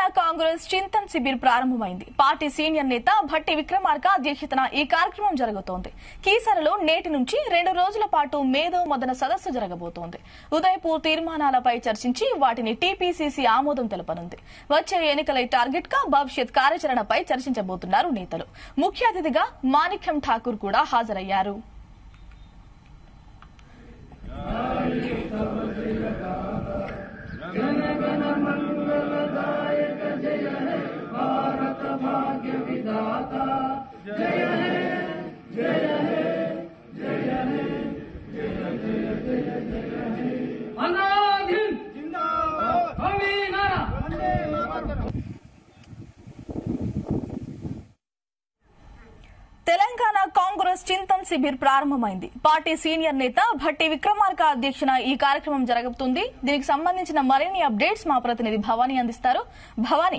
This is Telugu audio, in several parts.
కాంగ్రెస్ చింతన్ శిబిర్ ప్రారంభమైంది పార్టీ సీనియర్ నేత భట్టి విక్రమార్క అధ్యక్షతన ఈ కార్యక్రమం జరగబోతోంది కీసరలో నేటి నుంచి రెండు రోజుల పాటు మేధో మదన సదస్సు జరగబోతోంది ఉదయపూర్ తీర్మానాలపై చర్చించి వాటిని టీపీసీసీ ఆమోదం తెలపనుంది వచ్చే ఎన్నికల టార్గెట్ గా భవిష్యత్ కార్యాచరణపై చర్చించబోతున్నారు నేతలు ముఖ్య అతిథిగా మాణిక్యం ఠాకూర్ కూడా హాజరయ్యారు అన్నాధీన్ హమీ నారా తెలంగాణ కాంగ్రెస్ చింతన్ శిబిర్ ప్రారంభమైంది పార్టీ సీనియర్ నేత భట్టి విక్రమార్క అధ్యక్షన ఈ కార్యక్రమం జరగబోతుంది దీనికి సంబంధించిన మరిన్ని అప్డేట్స్ మా ప్రతినిధి భవానీ అందిస్తారు భవానీ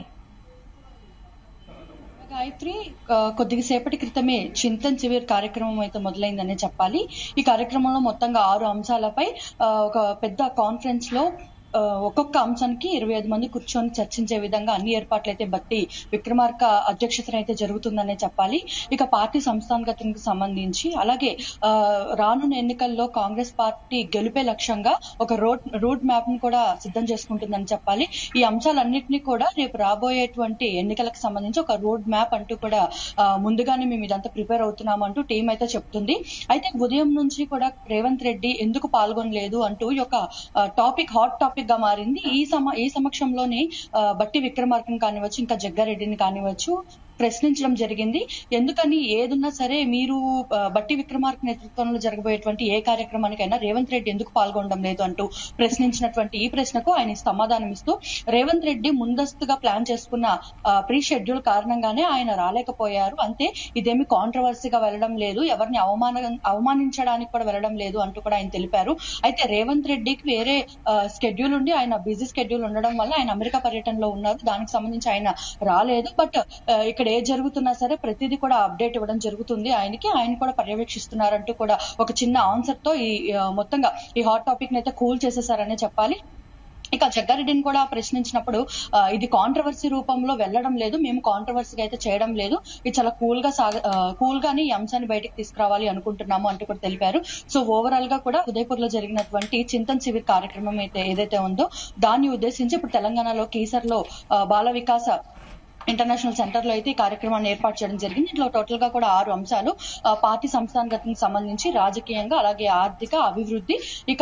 గాయత్రి ఆ, కొద్దిసేపటి క్రితమే చింతన్ శిబిర్ కార్యక్రమం అయితే మొదలైందనే చెప్పాలి ఈ కార్యక్రమంలో మొత్తంగా ఆరు అంశాలపై ఆ, ఒక పెద్ద కాన్ఫరెన్స్ లో ఆ, ఒక్కొక్క అంశానికి ఇరవై ఐదు మంది కూర్చొని చర్చించే విధంగా అన్ని ఏర్పాట్లు అయితే బట్టి విక్రమార్క అధ్యక్షతన అయితే జరుగుతుందనే చెప్పాలి ఇక పార్టీ సంస్థానగతానికి సంబంధించి అలాగే ఆ, రానున్న ఎన్నికల్లో కాంగ్రెస్ పార్టీ గెలుపే లక్ష్యంగా ఒక రోడ్ రోడ్ మ్యాప్ ని కూడా సిద్ధం చేసుకుంటుందని చెప్పాలి ఈ అంశాలన్నింటినీ కూడా రేపు రాబోయేటువంటి ఎన్నికలకు సంబంధించి ఒక రోడ్ మ్యాప్ అంటూ కూడా ఆ, ముందుగానే మేము ఇదంతా ప్రిపేర్ అవుతున్నాం అంటూ టీం అయితే చెప్తుంది అయితే ఉదయం నుంచి కూడా రేవంత్ రెడ్డి ఎందుకు పాల్గొనలేదు అంటూ ఈ యొక్క టాపిక్ హాట్ టాపిక్ గా మారింది ఈ సమ ఈ సమక్షంలోనే ఆ, బట్టి విక్రమార్కని కానివచ్చు ఇంకా జగ్గారెడ్డిని కానివచ్చు ప్రశ్నించడం జరిగింది ఎందుకని ఏదున్నా సరే మీరు ఆ, బట్టి విక్రమార్క నేతృత్వంలో జరగబోయేటువంటి ఏ కార్యక్రమానికైనా రేవంత్ రెడ్డి ఎందుకు పాల్గొనడం లేదు అంటూ ప్రశ్నించినటువంటి ఈ ప్రశ్నకు ఆయన సమాధానం ఇస్తూ రేవంత్ రెడ్డి ముందస్తుగా ప్లాన్ చేసుకున్న ప్రీ షెడ్యూల్ కారణంగానే ఆయన రాలేకపోయారు అంతే ఇదేమి కాంట్రవర్సీగా వెళ్ళడం లేదు ఎవరిని అవమాన అవమానించడానికి కూడా వెళ్ళడం లేదు అంటూ కూడా ఆయన తెలిపారు అయితే రేవంత్ రెడ్డికి వేరే స్కెడ్యూల్ ఉండి ఆయన బిజీ స్కెడ్యూల్ ఉండడం వల్ల ఆయన అమెరికా పర్యటనలో ఉన్నారు దానికి సంబంధించి ఆయన రాలేదు బట్ ఇక్కడ ఏ జరుగుతున్నా సరే ప్రతిదీ కూడా అప్డేట్ ఇవ్వడం జరుగుతుంది ఆయనకి ఆయన కూడా పర్యవేక్షిస్తున్నారంటూ కూడా ఒక చిన్న ఆన్సర్ తో ఈ ఆ, మొత్తంగా ఈ హాట్ టాపిక్ ని అయితే కూల్ చేసేసారనే చెప్పాలి ఇక జగ్గారెడ్డిని కూడా ప్రశ్నించినప్పుడు ఆ, ఇది కాంట్రవర్సీ రూపంలో వెళ్ళడం లేదు మేము కాంట్రవర్సీగా అయితే చేయడం లేదు ఇది చాలా కూల్ గా సాగ కూల్ గానే ఈ అంశాన్ని బయటకు తీసుకురావాలి అనుకుంటున్నాము అంటూ కూడా తెలిపారు సో ఓవరాల్ గా కూడా ఉదయపూర్ లో జరిగినటువంటి చింతన్ శిబిర్ కార్యక్రమం అయితే ఏదైతే ఉందో దాన్ని ఉద్దేశించి ఇప్పుడు తెలంగాణలో కేసర్ లో బాల వికాస ఇంటర్నేషనల్ సెంటర్ లో అయితే ఈ కార్యక్రమాన్ని ఏర్పాటు చేయడం జరిగింది ఇందులో టోటల్ గా కూడా ఆరు అంశాలు ఆ, పార్టీ సంస్థానగతానికి సంబంధించి రాజకీయంగా అలాగే ఆర్థిక అభివృద్ధి ఇక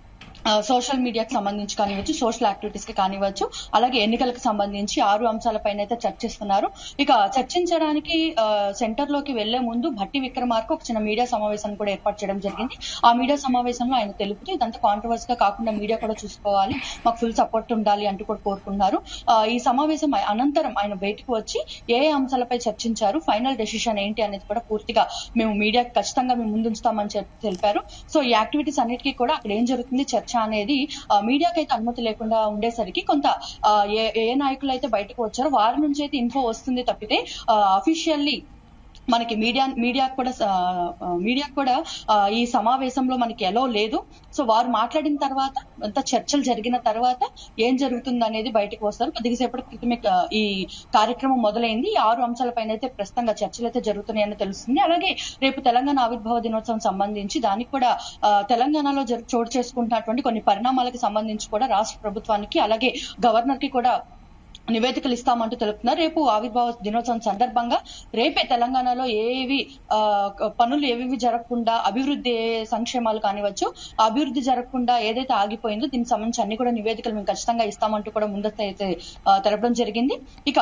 ఆ, సోషల్ మీడియాకి సంబంధించి కానివచ్చు సోషల్ యాక్టివిటీస్ కి కానివచ్చు అలాగే ఎన్నికలకు సంబంధించి ఆరు అంశాలపైన అయితే చర్చిస్తున్నారు ఇక చర్చించడానికి ఆ, సెంటర్ లోకి వెళ్లే ముందు భట్టి విక్రమార్క ఒక చిన్న మీడియా సమావేశాన్ని కూడా ఏర్పాటు చేయడం జరిగింది ఆ మీడియా సమావేశంలో ఆయన తెలుపుతూ ఇదంతా కాంట్రవర్సీ గా కాకుండా మీడియా కూడా చూసుకోవాలి మాకు ఫుల్ సపోర్ట్ ఉండాలి అంటూ కూడా కోరుకున్నారు ఆ, ఈ సమావేశం అయి- అనంతరం ఆయన బయటకు వచ్చి ఏ ఏ అంశాలపై చర్చించారు ఫైనల్ డెసిషన్ ఏంటి అనేది కూడా పూర్తిగా మేము మీడియాకి ఖచ్చితంగా మేము ముందుంచుతామని చెప్పి తెలిపారు సో ఈ యాక్టివిటీస్ అన్నిటికీ కూడా అక్కడ ఏం జరుగుతుంది చర్చ అనేది ఆ, మీడియాకి అయితే అనుమతి లేకుండా ఉండేసరికి కొంత ఆ, ఏ ఏ నాయకులు అయితే బయటకు వచ్చారో వారి నుంచి అయితే ఇన్ఫో వస్తుంది తప్పితే అఫీషియల్లీ మనకి మీడియా మీడియా కూడా మీడియా కూడా ఆ, ఈ సమావేశంలో మనకి ఎలో లేదు సో వారు మాట్లాడిన తర్వాత అంత చర్చలు జరిగిన తర్వాత ఏం జరుగుతుంది అనేది బయటకు వస్తారు కొద్దిసేపటి క్రితమే ఆ, ఈ కార్యక్రమం మొదలైంది ఈ ఆరు అంశాలపైన అయితే ప్రస్తుతంగా చర్చలు అయితే జరుగుతున్నాయని తెలుస్తుంది అలాగే రేపు తెలంగాణ ఆవిర్భావ దినోత్సవం సంబంధించి దానికి కూడా ఆ, తెలంగాణలో జరు- చోటు చేసుకుంటున్నటువంటి కొన్ని పరిణామాలకు సంబంధించి కూడా రాష్ట్ర ప్రభుత్వానికి అలాగే గవర్నర్ కి కూడా నివేదికలు ఇస్తామంటూ తెలుపుతున్నారు రేపు ఆవిర్భావ దినోత్సవం సందర్భంగా రేపే తెలంగాణలో ఏవి ఆ, పనులు ఏవేవి జరగకుండా అభివృద్ధి ఏ సంక్షేమాలు కానివచ్చు ఆ అభివృద్ధి జరగకుండా ఏదైతే ఆగిపోయిందో దీనికి సంబంధించి అన్ని కూడా నివేదికలు మేము ఖచ్చితంగా ఇస్తామంటూ కూడా ముందస్తు అయితే ఆ, తెలపడం జరిగింది ఇక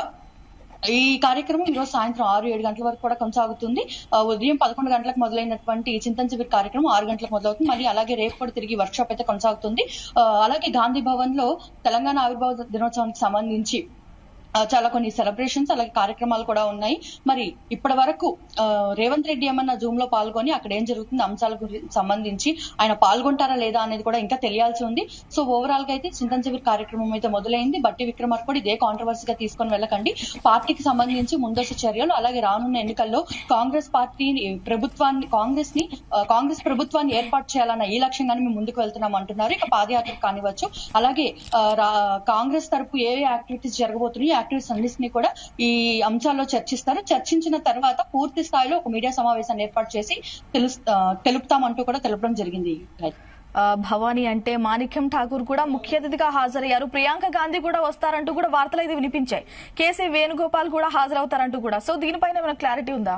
ఈ కార్యక్రమం ఈ రోజు సాయంత్రం ఆరు ఏడు గంటల వరకు కూడా కొనసాగుతుంది ఆ, ఉదయం పదకొండు గంటలకు మొదలైనటువంటి చింతన్ శిబిర్ కార్యక్రమం ఆరు గంటలకు మొదలవుతుంది మళ్ళీ అలాగే రేపు కూడా తిరిగి వర్క్ షాప్ అయితే కొనసాగుతుంది ఆ, అలాగే గాంధీ భవన్ లో తెలంగాణ ఆవిర్భావ దినోత్సవానికి సంబంధించి ఆ, చాలా కొన్ని సెలబ్రేషన్స్ అలాగే కార్యక్రమాలు కూడా ఉన్నాయి మరి ఇప్పటి వరకు ఆ, రేవంత్ రెడ్డి ఏమన్నా జూమ్ లో పాల్గొని అక్కడ ఏం జరుగుతుంది అంశాల గురించి సంబంధించి ఆయన పాల్గొంటారా లేదా అనేది కూడా ఇంకా తెలియాల్సి ఉంది సో ఓవరాల్ గా అయితే చింతన్ శిబిర్ కార్యక్రమం అయితే మొదలైంది బట్టి విక్రమార్క కూడా ఇదే కాంట్రవర్సీగా తీసుకొని వెళ్ళకండి పార్టీకి సంబంధించి ముందస్తు చర్యలు అలాగే రానున్న ఎన్నికల్లో కాంగ్రెస్ పార్టీని ప్రభుత్వాన్ని కాంగ్రెస్ ని ఆ, కాంగ్రెస్ ప్రభుత్వాన్ని ఏర్పాటు చేయాలన్న ఈ లక్ష్యంగానే మేము ముందుకు వెళ్తున్నాం అంటున్నారు ఇక పాదయాత్ర కానివచ్చు అలాగే ఆ, రా- కాంగ్రెస్ తరపు ఏ యాక్టివిటీస్ జరగబోతున్నాయి యాక్టివిస్ట్ అన్నింటినీ కూడా ఈ అంశాల్లో చర్చిస్తారు చర్చించిన తర్వాత పూర్తి స్థాయిలో ఒక మీడియా సమావేశాన్ని ఏర్పాటు చేసి తెలుస్ ఆ, తెలుపుతామంటూ కూడా తెలపడం జరిగింది గాయత్రి. ఆ, భవానీ అంటే మాణిక్యం ఠాకూర్ కూడా ముఖ్య అతిథిగా హాజరయ్యారు ప్రియాంక గాంధీ కూడా వస్తారంటూ కూడా వార్తలు అయితే వినిపించాయి కేసీ వేణుగోపాల్ కూడా హాజరవుతారంటూ కూడా సో దీనిపైన ఏమైనా క్లారిటీ ఉందా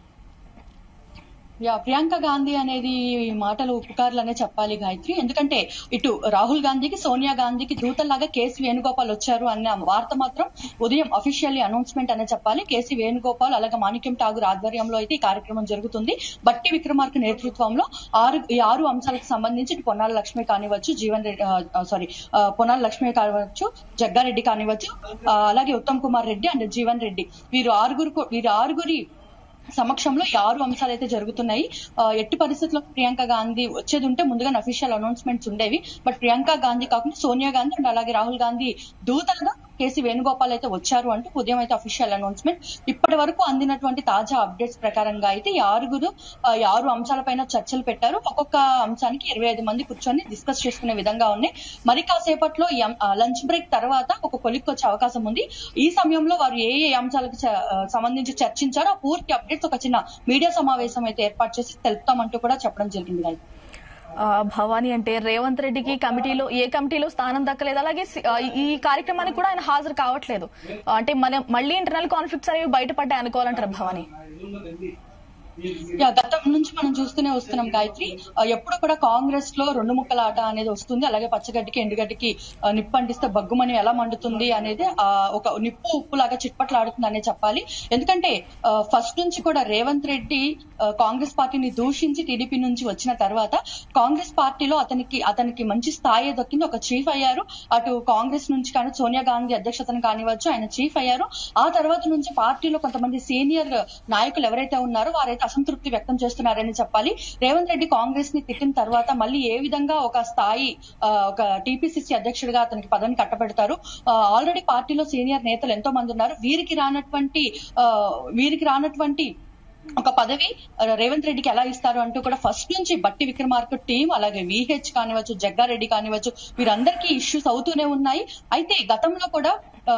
యా ప్రియాంక గాంధీ అనేది ఈ మాటలు ఉపకారులనే చెప్పాలి గాయత్రి ఎందుకంటే ఇటు రాహుల్ గాంధీకి సోనియా గాంధీకి దూతల్లాగా కేసీ వేణుగోపాల్ వచ్చారు అన్న వార్త మాత్రం ఉదయం అఫీషియల్లీ అనౌన్స్మెంట్ అనే చెప్పాలి కేసీ వేణుగోపాల్ అలాగే మాణిక్యం ఠాగూర్ ఆధ్వర్యంలో అయితే ఈ కార్యక్రమం జరుగుతుంది బట్టి విక్రమార్క నేతృత్వంలో ఆరు ఈ ఆరు అంశాలకు సంబంధించి ఇటు పొన్నాల లక్ష్మి కానివచ్చు జీవన్ రెడ్డి సారీ పొన్నాల లక్ష్మి కానివచ్చు జగ్గారెడ్డి కానివచ్చు ఆ, అలాగే ఉత్తమ్ కుమార్ రెడ్డి అండ్ జీవన్ రెడ్డి వీరు ఆరుగురు కూ- వీరు ఆరుగురి సమక్షంలో ఈ ఆరు అంశాలు అయితే జరుగుతున్నాయి ఆ, ఎట్టి పరిస్థితుల్లో ప్రియాంక గాంధీ వచ్చేది ఉంటే ముందుగా అఫీషియల్ అనౌన్స్మెంట్స్ ఉండేవి బట్ ప్రియాంక గాంధీ కాకుండా సోనియా గాంధీ అండ్ అలాగే రాహుల్ గాంధీ దూతలుగా కేసీ వేణుగోపాల్ అయితే వచ్చారు అంటూ ఉదయం అయితే అఫీషియల్ అనౌన్స్మెంట్ ఇప్పటి వరకు అందినటువంటి తాజా అప్డేట్స్ ప్రకారంగా అయితే ఈ ఆరుగురు ఆ, ఈ ఆరు అంశాలపైన చర్చలు పెట్టారు ఒక్కొక్క అంశానికి ఇరవై ఐదు మంది కూర్చొని డిస్కస్ చేసుకునే విధంగా ఉన్నాయి మరి కాసేపట్లో ఈ లంచ్ బ్రేక్ తర్వాత ఒక కొలిక్ వచ్చే అవకాశం ఉంది ఈ సమయంలో వారు ఏ ఏ అంశాలకు చ- ఆ, సంబంధించి చర్చించారో ఆ పూర్తి అప్డేట్స్ ఒక చిన్న మీడియా సమావేశం అయితే ఏర్పాటు చేసి తెలుపుతామంటూ కూడా చెప్పడం జరిగింది గాయత్రి. ఆ, భవానీ అంటే రేవంత్ రెడ్డికి కమిటీలో ఏ కమిటీలో స్థానం దక్కలేదు అలాగే సి- ఆ, ఈ కార్యక్రమానికి కూడా ఆయన హాజరు కావట్లేదు ఆ, అంటే మన మళ్ళీ ఇంటర్నల్ కాన్ఫ్లిక్ట్స్ అనేవి బయటపడ్డాయి అనుకోవాలంటారు భవానీ యా గతం నుంచి మనం చూస్తూనే వస్తున్నాం గాయత్రి ఆ, ఎప్పుడు కూడా కాంగ్రెస్ లో రెండు ముక్కల ఆట అనేది వస్తుంది అలాగే పచ్చగడ్డికి ఎండుగడ్డికి ఆ, నిప్పు అంటిస్తే బగ్గుమని ఎలా మండుతుంది అనేది ఆ, ఒక నిప్పు ఉప్పు లాగా చిట్పట్లాడుతుంది అనే చెప్పాలి ఎందుకంటే ఫస్ట్ నుంచి కూడా రేవంత్ రెడ్డి ఆ, కాంగ్రెస్ పార్టీని దూషించి టీడీపీ నుంచి వచ్చిన తర్వాత కాంగ్రెస్ పార్టీలో అతనికి అతనికి మంచి స్థాయి దక్కింది ఒక చీఫ్ అయ్యారు అటు కాంగ్రెస్ నుంచి కానీ సోనియా గాంధీ అధ్యక్షతను కానివచ్చు ఆయన చీఫ్ అయ్యారు ఆ తర్వాత నుంచి పార్టీలో కొంతమంది సీనియర్ నాయకులు ఎవరైతే ఉన్నారో వారైతే అసంతృప్తి వ్యక్తం చేస్తున్నారని చెప్పాలి రేవంత్ రెడ్డి కాంగ్రెస్ ని తిట్టిన తర్వాత మళ్ళీ ఏ విధంగా ఒక స్థాయి ఆ, ఒక టీపీసీసీ అధ్యక్షుడిగా అతనికి పదవిని కట్టబెడతారు ఆల్రెడీ పార్టీలో సీనియర్ నేతలు ఎంతో మంది ఉన్నారు వీరికి రానటువంటి ఆ, వీరికి రానటువంటి ఒక పదవి ఆ, రేవంత్ రెడ్డికి ఎలా ఇస్తారు అంటూ కూడా ఫస్ట్ నుంచి బట్టి విక్రమార్క టీం అలాగే విహెచ్ కానివచ్చు జగ్గారెడ్డి కానివచ్చు వీరందరికీ ఇష్యూస్ అవుతూనే ఉన్నాయి అయితే గతంలో కూడా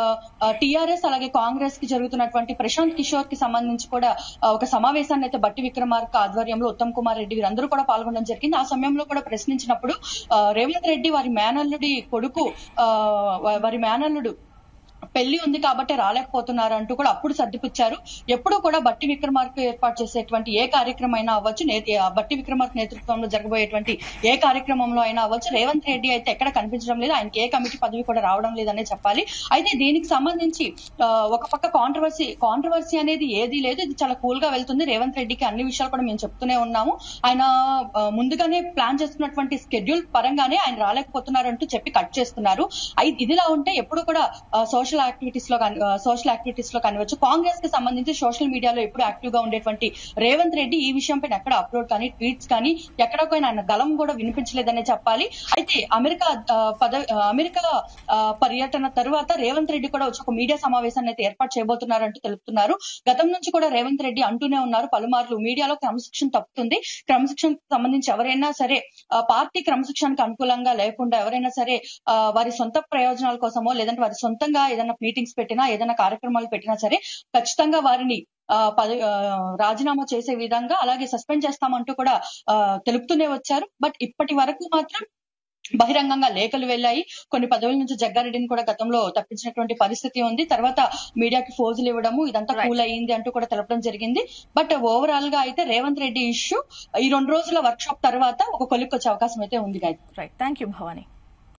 టిఆర్ఎస్ అలాగే కాంగ్రెస్ కి జరుగుతున్నటువంటి ప్రశాంత్ కిషోర్ కి సంబంధించి కూడా ఆ, ఒక సమావేశాన్ని అయితే బట్టి విక్రమార్క ఆధ్వర్యంలో ఉత్తమ్ కుమార్ రెడ్డి వీరందరూ కూడా పాల్గొనడం జరిగింది ఆ సమయంలో కూడా ప్రశ్నించినప్పుడు ఆ, రేవంత్ రెడ్డి వారి మేనల్లుడి కొడుకు ఆ, వా- వారి మేనల్లుడు పెళ్లి ఉంది కాబట్టి రాలేకపోతున్నారు అంటూ కూడా అప్పుడు సర్దిపుచ్చారు ఎప్పుడు కూడా బట్టి విక్రమార్క ఏర్పాటు చేసేటువంటి ఏ కార్యక్రమం అయినా అవ్వచ్చు నే- ఆ బట్టి విక్రమార్క నేతృత్వంలో జరగబోయేటువంటి ఏ కార్యక్రమంలో అయినా అవ్వచ్చు రేవంత్ రెడ్డి అయితే ఎక్కడ కనిపించడం లేదు ఆయనకి ఏ కమిటీ పదవి కూడా రావడం లేదనే చెప్పాలి అయితే దీనికి సంబంధించి ఆ, ఒక పక్క కాంట్రవర్సీ కాంట్రవర్సీ అనేది ఏది లేదు ఇది చాలా కూల్ గా వెళ్తుంది రేవంత్ రెడ్డికి అన్ని విషయాలు కూడా మేము చెప్తూనే ఉన్నాము ఆయన ఆ, ముందుగానే ప్లాన్ చేసుకున్నటువంటి స్కెడ్యూల్ పరంగానే ఆయన రాలేకపోతున్నారంటూ చెప్పి కట్ చేస్తున్నారు అయి ఇదిలా ఉంటే ఎప్పుడు కూడా సోషల్ యాక్టివిటీస్ లో కానీ సోషల్ యాక్టివిటీస్ లో కానివచ్చు కాంగ్రెస్ కి సంబంధించి సోషల్ మీడియాలో ఎప్పుడు యాక్టివ్ గా ఉండేటువంటి రేవంత్ రెడ్డి ఈ విషయం పైన ఎక్కడ అప్లోడ్ కానీ ట్వీట్స్ కానీ ఎక్కడికో ఆయన గలం కూడా వినిపించలేదనే చెప్పాలి అయితే అమెరికా ఆ, పదవి ఆ, అమెరికా ఆ, పర్యటన తరువాత రేవంత్ రెడ్డి కూడా వచ్చి ఒక మీడియా సమావేశాన్ని అయితే ఏర్పాటు చేయబోతున్నారంటూ తెలుపుతున్నారు గతం నుంచి కూడా రేవంత్ రెడ్డి అంటూనే ఉన్నారు పలుమార్లు మీడియాలో క్రమశిక్షణ తప్పుతుంది క్రమశిక్షణకు సంబంధించి ఎవరైనా సరే ఆ, పార్టీ క్రమశిక్షణకు అనుకూలంగా లేకుండా ఎవరైనా సరే ఆ, వారి సొంత ప్రయోజనాల కోసమో లేదంటే వారి సొంతంగా ఏదైనా మీటింగ్స్ పెట్టినా ఏదైనా కార్యక్రమాలు పెట్టినా సరే ఖచ్చితంగా వారిని ఆ, పద- ఆ, రాజీనామా చేసే విధంగా అలాగే సస్పెండ్ చేస్తామంటూ కూడా ఆ, తెలుపుతూనే వచ్చారు బట్ ఇప్పటి వరకు మాత్రం బహిరంగంగా లేఖలు వెళ్ళాయి కొన్ని పదవుల నుంచి జగ్గారెడ్డిని కూడా గతంలో తప్పించినటువంటి పరిస్థితి ఉంది తర్వాత మీడియాకి ఫోజులు ఇవ్వడము ఇదంతా Right. కూల్ అయ్యింది అంటూ కూడా తెలపడం జరిగింది బట్ ఓవరాల్ గా అయితే రేవంత్ రెడ్డి ఇష్యూ ఈ రెండు రోజుల వర్క్ షాప్ తర్వాత ఒక కొలిక్కి వచ్చే అవకాశం అయితే ఉంది Gayatri right thank you Bhavani